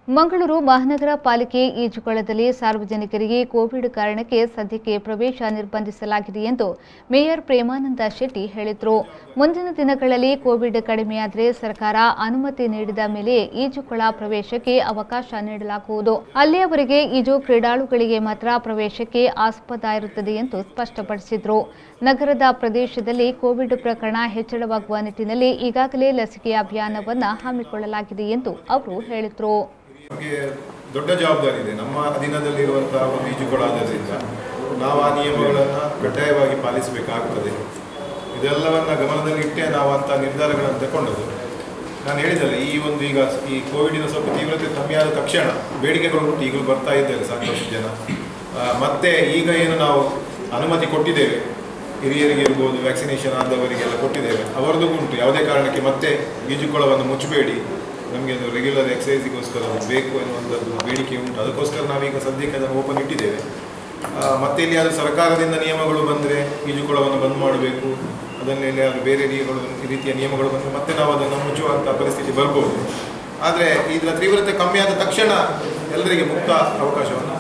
ಮಂಗಳೂರು ಮಹಾನಗರ ಪಾಲಿಕೆ ಈಜುಕೊಳದಲ್ಲಿ ಸಾರ್ವಜನಿಕರಿಗೆ ಕೋವಿಡ್ ಕಾರಣಕ್ಕೆ ಸದ್ಯಕ್ಕೆ ಪ್ರವೇಶ ನಿರ್ಬಂಧಿಸಲಾಗಿದೆ ಎಂದು ಮೇಯರ್ ಪ್ರೇಮಾನಂದ ಶೆಟ್ಟಿ ಹೇಳಿದರು ಮುಂದಿನ ದಿನಗಳಲ್ಲಿ ಕೋವಿಡ್ ಕಡಿಮೆಯಾದರೆ ಸರ್ಕಾರ ಅನುಮತಿ ನೀಡಿದ ಮೇಲೆ ಈಜುಕೊಳ ಪ್ರವೇಶಕ್ಕೆ ಅವಕಾಶ ನೀಡಲಾಗುವುದು ಅಲ್ಲಿಯವರೆಗೆ ಈಜು ಕ್ರೀಡಾಳುಗಳಿಗೆ ಮಾತ್ರ ಪ್ರವೇಶಕ್ಕೆ ಆಸ್ಪದ ಇರುತ್ತದೆ ಎಂದು ಸ್ಪಷ್ಟಪಡಿಸಿದರು ನಗರದ ಪ್ರದೇಶದಲ್ಲಿ ಕೋವಿಡ್ ಪ್ರಕರಣ ಹೆಚ್ಚಳವಾಗುವ ನಿಟ್ಟಿನಲ್ಲಿ ಈಗಾಗಲೇ ಲಸಿಕೆ ಅಭಿಯಾನವನ್ನು ಹಮ್ಮಿಕೊಳ್ಳಲಾಗಿದೆ ಎಂದು ಅವರು ಹೇಳಿದರು ನಮಗೆ ದೊಡ್ಡ ಜವಾಬ್ದಾರಿ ಇದೆ ನಮ್ಮ ಅಧೀನದಲ್ಲಿರುವಂತಹ ಒಂದು ಈಜುಕೊಳ ಆದ್ದರಿಂದ ನಾವು ಆ ನಿಯಮಗಳನ್ನು ಕಡ್ಡಾಯವಾಗಿ ಪಾಲಿಸಬೇಕಾಗ್ತದೆ ಇದೆಲ್ಲವನ್ನ ಗಮನದಲ್ಲಿಟ್ಟೇ ನಾವು ಅಂತ ನಿರ್ಧಾರಗಳನ್ನು ತಗೊಂಡದ್ದು ನಾನು ಹೇಳಿದಲ್ಲ ಈ ಒಂದು ಈಗ ಈ ಕೋವಿಡಿನ ಸ್ವಲ್ಪ ತೀವ್ರತೆ ಕಮ್ಮಿಯಾದ ತಕ್ಷಣ ಬೇಡಿಕೆಗಳು ಉಂಟು ಈಗಲೂ ಬರ್ತಾ ಇದ್ದಾರೆ ಸಾಕಷ್ಟು ಜನ ಆ, ಮತ್ತೆ ಈಗ ಏನು ನಾವು ಅನುಮತಿ ಕೊಟ್ಟಿದ್ದೇವೆ ಹಿರಿಯರಿಗೆ ಇರ್ಬೋದು ವ್ಯಾಕ್ಸಿನೇಷನ್ ಆದವರಿಗೆಲ್ಲ ಕೊಟ್ಟಿದ್ದೇವೆ ಅವರದ್ದು ಉಂಟು ಯಾವುದೇ ಕಾರಣಕ್ಕೆ ಮತ್ತೆ ಈಜುಕೊಳವನ್ನು ಮುಚ್ಚಬೇಡಿ ನಮಗೆ ಅದು ರೆಗ್ಯುಲರ್ ಎಕ್ಸಸೈಸಿಗೋಸ್ಕರ ಅದು ಬೇಕು ಎನ್ನುವಂಥದ್ದು ಬೇಡಿಕೆ ಉಂಟು ಅದಕ್ಕೋಸ್ಕರ ನಾವೀಗ ಸದ್ಯಕ್ಕೆ ಅದನ್ನು ಓಪನ್ ಇಟ್ಟಿದ್ದೇವೆ ಆ, ಮತ್ತೆ ಇಲ್ಲಿ ಅದು ಸರ್ಕಾರದಿಂದ ನಿಯಮಗಳು ಬಂದರೆ ಈಜುಕೊಳವನ್ನು ಬಂದ್ ಮಾಡಬೇಕು ಅದನ್ನು ಎಲ್ಲಿಯಾದರೂ ಬೇರೆ ನಿಯಮಗಳು ಈ ರೀತಿಯ ನಿಯಮಗಳು ಬಂದರೆ ಮತ್ತೆ ನಾವು ಅದನ್ನು ಮುಚ್ಚುವಂಥ ಪರಿಸ್ಥಿತಿ ಬರ್ಬೋದು ಆದರೆ ಇದರ ತೀವ್ರತೆ ಕಮ್ಮಿ ಆದ ತಕ್ಷಣ ಎಲ್ಲರಿಗೆ ಮುಕ್ತ ಅವಕಾಶವನ್ನು